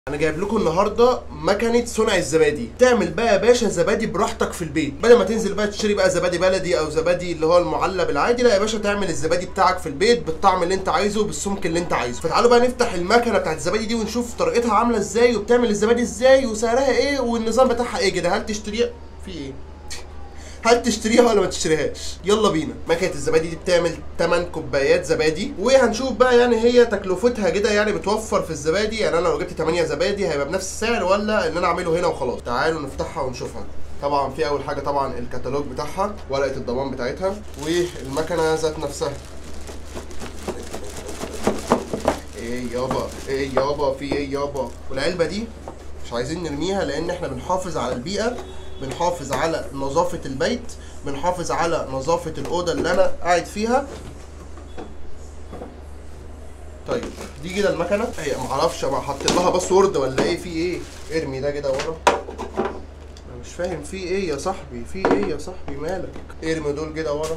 انا جايب لكم النهارده مكنه صنع الزبادي تعمل بقى يا باشا زبادي براحتك في البيت بدل ما تنزل بقى تشتري بقى زبادي بلدي او زبادي اللي هو المعلب العادي لا يا باشا تعمل الزبادي بتاعك في البيت بالطعم اللي انت عايزه بالسمك اللي انت عايزه فتعالوا بقى نفتح المكنه بتاعت الزبادي دي ونشوف طريقتها عامله ازاي وبتعمل الزبادي ازاي وسعرها ايه والنظام بتاعها ايه كده هل تشتريها في ايه هل تشتريها ولا ما تشتريهاش يلا بينا مكنه الزبادي دي بتعمل 8 كوبايات زبادي وهنشوف بقى يعني هي تكلفتها كده يعني بتوفر في الزبادي يعني انا لو جبت 8 زبادي هيبقى بنفس السعر ولا ان انا اعمله هنا وخلاص تعالوا نفتحها ونشوفها طبعا في اول حاجه طبعا الكتالوج بتاعها ورقه الضمان بتاعتها والمكنه ذات نفسها ايه يابا ايه يابا في ايه يابا والعلبه دي مش عايزين نرميها لان احنا بنحافظ على البيئه بنحافظ على نظافه البيت بنحافظ على نظافه الاوضه اللي انا قاعد فيها طيب دي كده المكنه هي معرفش ما حاطين لها باسورد ولا ايه في ايه ارمي ده كده ورا انا مش فاهم في ايه يا صاحبي في ايه يا صاحبي مالك ارمي دول كده ورا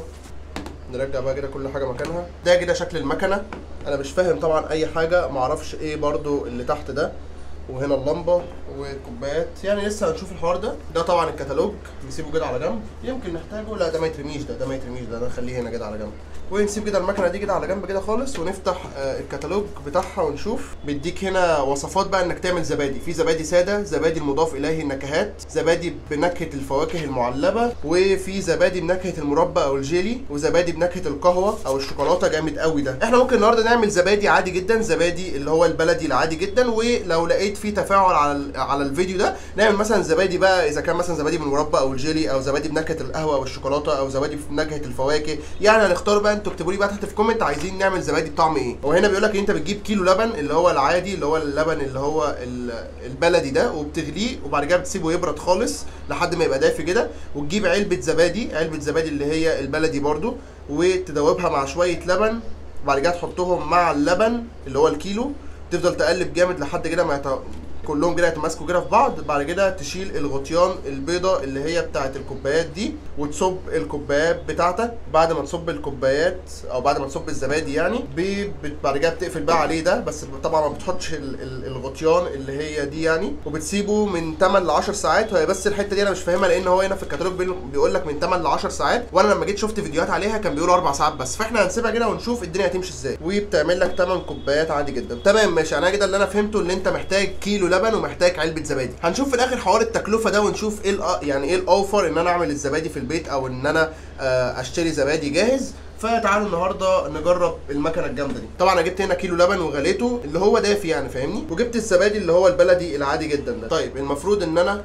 نرجع بقى كده كل حاجه مكانها ده كده شكل المكنه انا مش فاهم طبعا اي حاجه معرفش ايه برضو اللي تحت ده وهنا اللمبه والكوبايات يعني لسه هنشوف الحوار ده ده طبعا الكتالوج نسيبه كده على جنب يمكن نحتاجه لا ده ما يترميش ده ده ما يترميش ده ده نخليه هنا كده على جنب ونسيب كده المكنه دي كده على جنب كده خالص ونفتح آه الكتالوج بتاعها ونشوف بيديك هنا وصفات بقى انك تعمل زبادي في زبادي ساده زبادي المضاف اليه النكهات زبادي بنكهه الفواكه المعلبه وفي زبادي بنكهه المربى او الجيلي وزبادي بنكهه القهوه او الشوكولاته جامد قوي ده احنا ممكن النهارده نعمل زبادي عادي جدا زبادي اللي هو البلدي العادي جدا ولو لقيت فيه تفاعل على ال- على الفيديو ده نعمل مثلا زبادي بقى اذا كان مثلا زبادي بالمربى او الجيلي او زبادي بنكهه القهوه او الشوكولاته او زبادي بنكهه الفواكه يعني هنختار بقى انتوا اكتبوا لي بقى تحت في كومنت عايزين نعمل زبادي بطعم ايه هو هنا بيقول لك ان انت بتجيب كيلو لبن اللي هو العادي اللي هو اللبن اللي هو ال- البلدي ده وبتغليه وبعد كده بتسيبه يبرد خالص لحد ما يبقى دافي كده وتجيب علبه زبادي علبه زبادي اللي هي البلدي برضو وتدوبها مع شويه لبن وبعد كده تحطهم مع اللبن اللي هو الكيلو تفضل تقلب جامد لحد كده ما يت... كلهم كده يتماسكوا كده في بعض بعد كده تشيل الغطيان البيضة اللي هي بتاعه الكوبايات دي وتصب الكوبايات بتاعتك بعد ما تصب الكوبايات او بعد ما تصب الزبادي يعني ب... بت- بعد كده بتقفل بقى عليه ده بس طبعا ما بتحطش ال... ال... الغطيان اللي هي دي يعني وبتسيبه من 8 ل 10 ساعات وهي بس الحته دي انا مش فاهمها لان هو هنا في الكتالوج بيقول- بيقول لك من 8 ل 10 ساعات وانا لما جيت شفت فيديوهات عليها كان بيقولوا 4 ساعات بس فاحنا هنسيبها كده ونشوف الدنيا هتمشي ازاي وبتعمل لك 8 كوبايات عادي جدا تمام ماشي انا كده اللي انا فهمته ان انت محتاج كيلو لبن ومحتاج علبه زبادي هنشوف في الاخر حوار التكلفه ده ونشوف ايه الأ- يعني ايه الاوفر ان انا اعمل الزبادي في البيت او ان انا آه، اشتري زبادي جاهز فتعالوا النهارده نجرب المكنه الجامده دي طبعا انا جبت هنا كيلو لبن وغليته اللي هو دافي يعني فاهمني وجبت الزبادي اللي هو البلدي العادي جدا ده طيب المفروض ان انا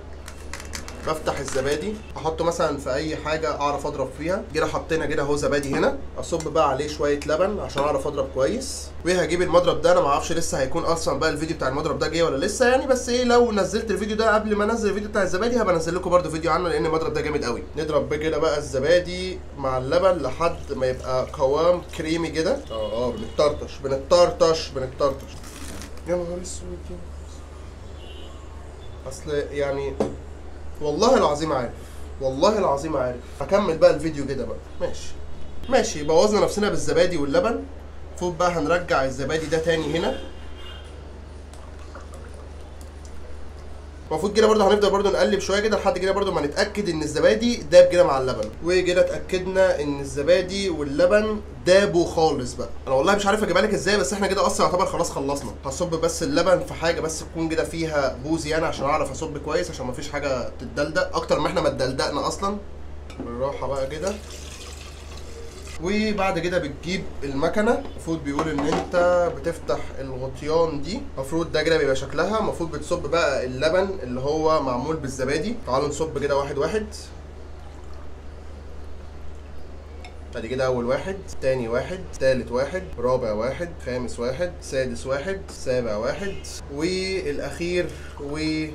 بفتح الزبادي احطه مثلا في اي حاجه اعرف اضرب فيها كده حطينا كده اهو زبادي هنا اصب بقى عليه شويه لبن عشان اعرف اضرب كويس وهجيب المضرب ده انا ما اعرفش لسه هيكون اصلا بقى الفيديو بتاع المضرب ده جه ولا لسه يعني بس ايه لو نزلت الفيديو ده قبل ما انزل الفيديو بتاع الزبادي هبقى انزل لكم برده فيديو عنه لان المضرب ده جامد قوي نضرب بقى كده بقى الزبادي مع اللبن لحد ما يبقى قوام كريمي كده اه اه بنطرطش بنطرطش بنطرطش يا نهار اسود يا اصل يعني والله العظيم عارف والله العظيم عارف هكمل بقى الفيديو كده بقى ماشي ماشي بوظنا نفسنا بالزبادي واللبن المفروض بقى هنرجع الزبادي ده تاني هنا المفروض كده برضه هنفضل برضه نقلب شويه كده لحد كده برضه ما نتاكد ان الزبادي داب كده مع اللبن وكده اتاكدنا ان الزبادي واللبن دابوا خالص بقى انا والله مش عارف اجيبها لك ازاي بس احنا كده اصلا يعتبر خلاص خلصنا هصب بس اللبن في حاجه بس تكون كده فيها بوز يعني عشان اعرف اصب كويس عشان ما فيش حاجه تتدلدق اكتر ما احنا ما اتدلدقنا اصلا بالراحه بقى كده وبعد كده بتجيب المكنه المفروض بيقول ان انت بتفتح الغطيان دي المفروض ده كده بيبقى شكلها المفروض بتصب بقى اللبن اللي هو معمول بالزبادي تعالوا نصب كده واحد واحد بعد كده اول واحد تاني واحد تالت واحد رابع واحد خامس واحد سادس واحد سابع واحد والاخير و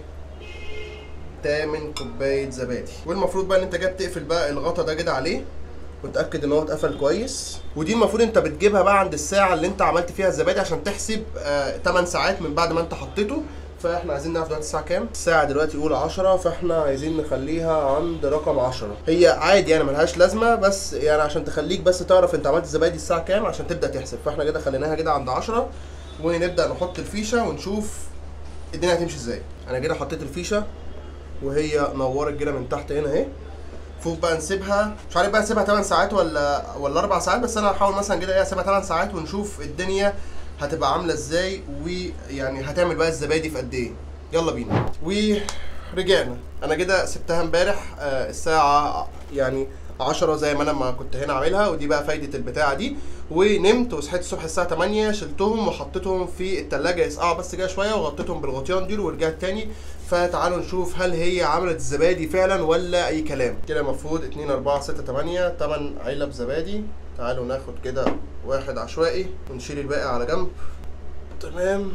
تامن كوبايه زبادي والمفروض بقى ان انت جاي تقفل بقى الغطا ده كده عليه وتاكد ان هو اتقفل كويس ودي المفروض انت بتجيبها بقى عند الساعه اللي انت عملت فيها الزبادي عشان تحسب آه 8 ساعات من بعد ما انت حطيته فاحنا عايزين نعرف دلوقتي الساعه كام الساعه دلوقتي قول 10 فاحنا عايزين نخليها عند رقم 10 هي عادي يعني ملهاش لازمه بس يعني عشان تخليك بس تعرف انت عملت الزبادي الساعه كام عشان تبدا تحسب فاحنا كده خليناها كده عند 10 ونبدا نحط الفيشه ونشوف الدنيا هتمشي ازاي انا كده حطيت الفيشه وهي نورت كده من تحت هنا اهي المفروض بقى نسيبها مش عارف بقى نسيبها 8 ساعات ولا ولا 4 ساعات بس انا هحاول مثلا كده ايه اسيبها 8 ساعات ونشوف الدنيا هتبقى عامله ازاي ويعني هتعمل بقى الزبادي في قد ايه يلا بينا ورجعنا انا كده سبتها امبارح آه، الساعه يعني 10 زي ما انا ما كنت هنا عاملها ودي بقى فايده البتاعه دي ونمت وصحيت الصبح الساعه 8 شلتهم وحطيتهم في التلاجة يسقعوا بس كده شويه وغطيتهم بالغطيان دي ورجعت تاني فتعالوا نشوف هل هي عملت الزبادي فعلا ولا اي كلام كده المفروض 2 4 6 8 8 علب زبادي تعالوا ناخد كده واحد عشوائي ونشيل الباقي على جنب تمام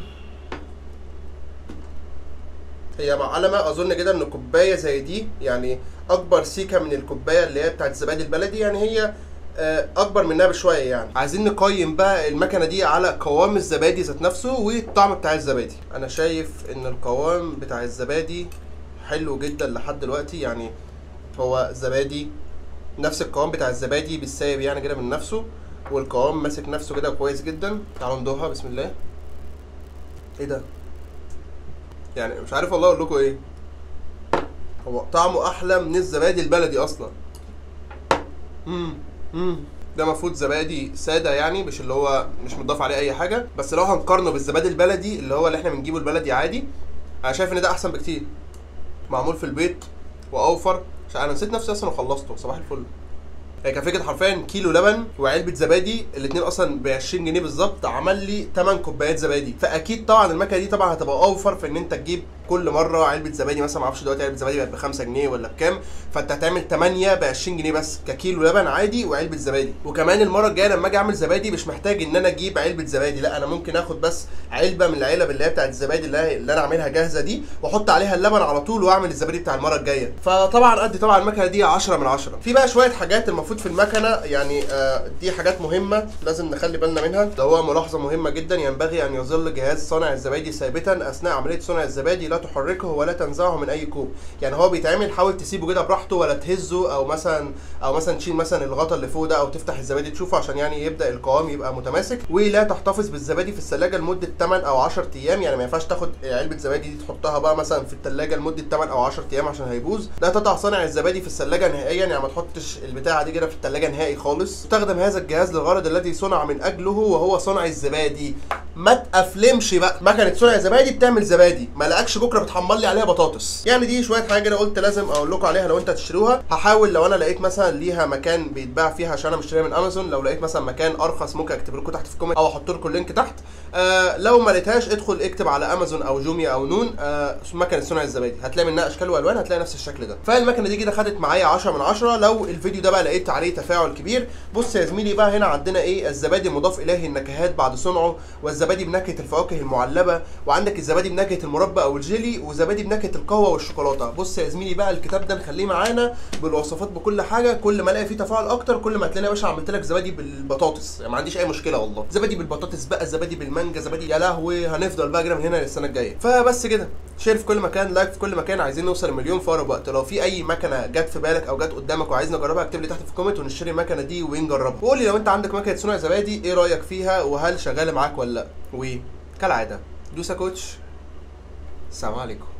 هي معلمة اظن كده ان كوبايه زي دي يعني اكبر سيكه من الكوبايه اللي هي بتاعت الزبادي البلدي يعني هي آه، اكبر منها بشويه يعني عايزين نقيم بقى المكنه دي على قوام الزبادي ذات نفسه والطعم بتاع الزبادي انا شايف ان القوام بتاع الزبادي حلو جدا لحد دلوقتي يعني هو زبادي نفس القوام بتاع الزبادي بالسايب يعني كده من نفسه والقوام ماسك نفسه كده كويس جدا تعالوا ندوها بسم الله ايه ده يعني مش عارف والله اقول لكم ايه هو طعمه احلى من الزبادي البلدي اصلا امم امم ده المفروض زبادي ساده يعني مش اللي هو مش متضاف عليه اي حاجه بس لو هنقارنه بالزبادي البلدي اللي هو اللي احنا بنجيبه البلدي عادي انا شايف ان ده احسن بكتير معمول في البيت واوفر مش انا نسيت نفسي اصلا وخلصته صباح الفل هي كان فكره حرفيا كيلو لبن وعلبه زبادي الاثنين اصلا ب 20 جنيه بالظبط عمل لي 8 كوبايات زبادي فاكيد طبعا المكنه دي طبعا هتبقى اوفر في ان انت تجيب كل مره علبه زبادي مثلا ما اعرفش دلوقتي علبه زبادي بقت ب 5 جنيه ولا بكام فانت هتعمل 8 ب 20 جنيه بس ككيلو لبن عادي وعلبه زبادي وكمان المره الجايه لما اجي اعمل زبادي مش محتاج ان انا اجيب علبه زبادي لا انا ممكن اخد بس علبه من العلب اللي هي بتاعت الزبادي اللي, اللي انا عاملها جاهزه دي واحط عليها اللبن على طول واعمل الزبادي بتاع المره الجايه فطبعا ادي طبعا المكنه دي 10 من 10 في بقى شويه حاجات المفروض في المكنه يعني آه دي حاجات مهمه لازم نخلي بالنا منها ده هو ملاحظه مهمه جدا ينبغي ان يظل جهاز صانع الزبادي ثابتا اثناء عمليه صنع الزبادي لا تحركه ولا تنزعه من اي كوب يعني هو بيتعمل حاول تسيبه كده براحته ولا تهزه او مثلا او مثلا تشيل مثلا الغطا اللي فوق ده او تفتح الزبادي تشوفه عشان يعني يبدا القوام يبقى متماسك ولا تحتفظ بالزبادي في الثلاجه لمده 8 او 10 ايام يعني ما ينفعش تاخد علبه زبادي دي تحطها بقى مثلا في الثلاجه لمده 8 او 10 ايام عشان هيبوظ لا تضع صانع الزبادي في الثلاجه نهائيا يعني ما تحطش البتاعه دي كده في الثلاجه نهائي خالص استخدم هذا الجهاز للغرض الذي صنع من اجله وهو صنع الزبادي ما تقفلمش بقى مكنه صنع الزبادي بتعمل زبادي ما لقاكش بكره بتحمر لي عليها بطاطس يعني دي شويه حاجه كده قلت لازم اقول لكم عليها لو انت هتشتروها هحاول لو انا لقيت مثلا ليها مكان بيتباع فيها عشان انا مشتريها من امازون لو لقيت مثلا مكان ارخص ممكن اكتب لكم تحت في الكومنت او احط لكم اللينك تحت آه لو ما لقيتهاش ادخل اكتب على امازون او جوميا او نون آه مكنه صنع الزبادي هتلاقي منها اشكال والوان هتلاقي نفس الشكل ده فالمكنه دي كده خدت معايا 10 من 10 لو الفيديو ده بقى لقيت عليه تفاعل كبير بص يا زميلي بقى هنا عندنا ايه الزبادي مضاف اليه النكهات بعد صنعه والزبادي بنكهه الفواكه المعلبه وعندك الزبادي بنكهه المربى او الجيلي وزبادي بنكهه القهوه والشوكولاته بص يا زميلي بقى الكتاب ده نخليه معانا بالوصفات بكل حاجه كل ما الاقي فيه تفاعل اكتر كل ما تلاقيني يا باشا عملت لك زبادي بالبطاطس يعني ما عنديش اي مشكله والله زبادي بالبطاطس بقى زبادي بالمانجا زبادي يا لهوي هنفضل بقى كده من هنا للسنه الجايه فبس كده شير في كل مكان لايك في كل مكان عايزين نوصل لمليون في اقرب وقت لو في اي مكنه جت في بالك او جت قدامك وعايز نجربها اكتب لي تحت في الكومنت ونشتري المكنه دي ونجربها وقول لي لو انت عندك مكنه صنع زبادي ايه رايك فيها وهل شغاله معاك ولا لا وكالعاده دوسا كوتش السلام عليكم